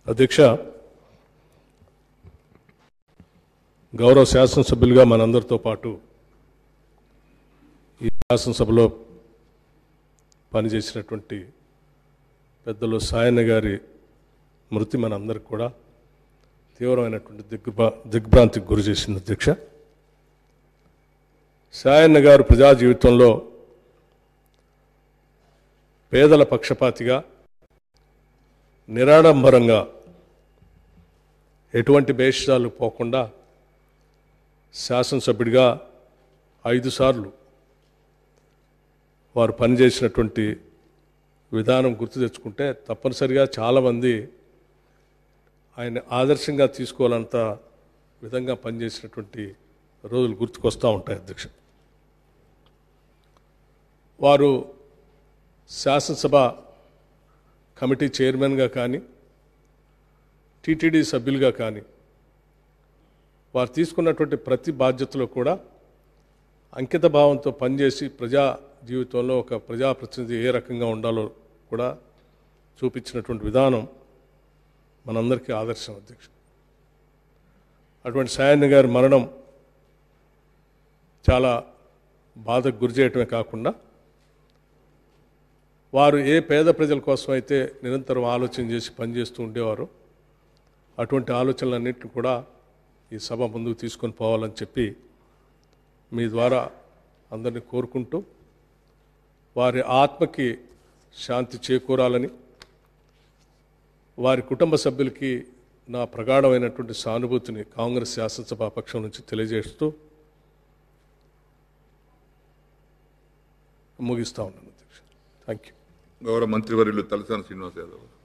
అధ్యక్ష గౌరవ శాసనసభ్యులుగా మనందరితో పాటు ఈ శాసనసభలో పనిచేసినటువంటి పెద్దలు సాయన్న గారి మృతి మనందరికి కూడా తీవ్రమైనటువంటి దిగ్భ్రా దిగ్భ్రాంతికి గురి చేసింది అధ్యక్ష సాయన్న గారు ప్రజా జీవితంలో పేదల పక్షపాతిగా నిరాడంబరంగా ఎటువంటి భేషాలు పోకుండా శాసనసభ్యుడిగా ఐదు సార్లు వారు పనిచేసినటువంటి విధానం గుర్తు తెచ్చుకుంటే తప్పనిసరిగా చాలామంది ఆయన ఆదర్శంగా తీసుకోవాలంత విధంగా పనిచేసినటువంటి రోజులు గుర్తుకొస్తూ ఉంటాయి అధ్యక్ష వారు శాసనసభ కమిటీ చైర్మన్గా కానీ టీటీడీ సభ్యులుగా కానీ వారు తీసుకున్నటువంటి ప్రతి బాధ్యతలో కూడా అంకిత భావంతో పనిచేసి ప్రజా జీవితంలో ఒక ప్రజాప్రతినిధి ఏ రకంగా ఉండాలో కూడా చూపించినటువంటి విధానం మనందరికీ ఆదర్శం అధ్యక్ష అటువంటి సాయన్న గారి మరణం చాలా బాధకు గురి చేయటమే కాకుండా వారు ఏ పేద ప్రజల కోసం అయితే నిరంతరం ఆలోచన చేసి పనిచేస్తూ ఉండేవారో అటువంటి ఆలోచనలన్నింటిని కూడా ఈ సభ ముందుకు తీసుకొని పోవాలని చెప్పి మీ ద్వారా అందరినీ కోరుకుంటూ వారి ఆత్మకి శాంతి చేకూరాలని వారి కుటుంబ సభ్యులకి నా ప్రగాఢమైనటువంటి సానుభూతిని కాంగ్రెస్ శాసనసభ పక్షం నుంచి తెలియజేస్తూ ముగిస్తా ఉన్నాను అధ్యక్ష థ్యాంక్ యూ గౌరవ మంత్రివర్యులు తలసాని శ్రీనివాస్ యాదవ్